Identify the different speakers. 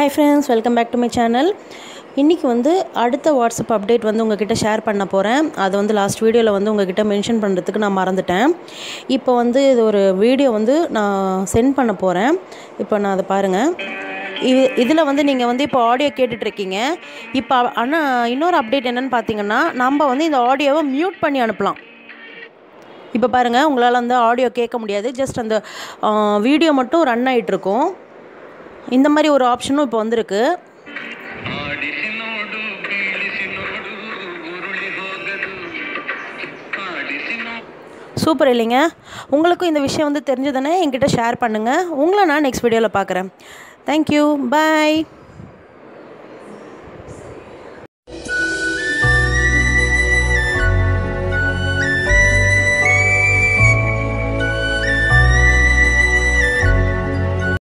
Speaker 1: hi friends welcome back to my channel இன்றைக்கி வந்து அடுத்த வாட்ஸ்அப் அப்டேட் வந்து உங்ககிட்ட ஷேர் பண்ண போகிறேன் அது வந்து லாஸ்ட் வீடியோவில் வந்து உங்ககிட்ட மென்ஷன் பண்ணுறதுக்கு நான் மறந்துட்டேன் இப்போ வந்து இது ஒரு வீடியோ வந்து நான் சென்ட் பண்ண போகிறேன் இப்போ நான் அதை பாருங்கள் இது இதில் வந்து நீங்கள் வந்து இப்போ ஆடியோ கேட்டுட்ருக்கீங்க இப்போ ஆனால் இன்னொரு அப்டேட் என்னென்னு பார்த்தீங்கன்னா நம்ம வந்து இந்த ஆடியோவை மியூட் பண்ணி அனுப்பலாம் இப்போ பாருங்கள் உங்களால் வந்து ஆடியோ கேட்க முடியாது ஜஸ்ட் அந்த வீடியோ மட்டும் ரன் ஆகிட்ருக்கும் இந்த மாதிரி ஒரு ஆப்ஷனும் இப்போ வந்திருக்கு
Speaker 2: ಆಡಿಸಿ ನೋಡು ಬೀಳಿಸಿ ನೋಡು ಉರುಳಿ ಹೋಗದು ಆಡಿಸಿ ನೋಡು
Speaker 1: சூப்பர் இல்லைங்க உங்களுக்கும் இந்த விஷயம் வந்து தெரிஞ்சதுன்னா என்கிட்ட ஷேர் பண்ணுங்கள் உங்களை நான் நெக்ஸ்ட் வீடியோவில் பார்க்குறேன் தேங்க்யூ பாய்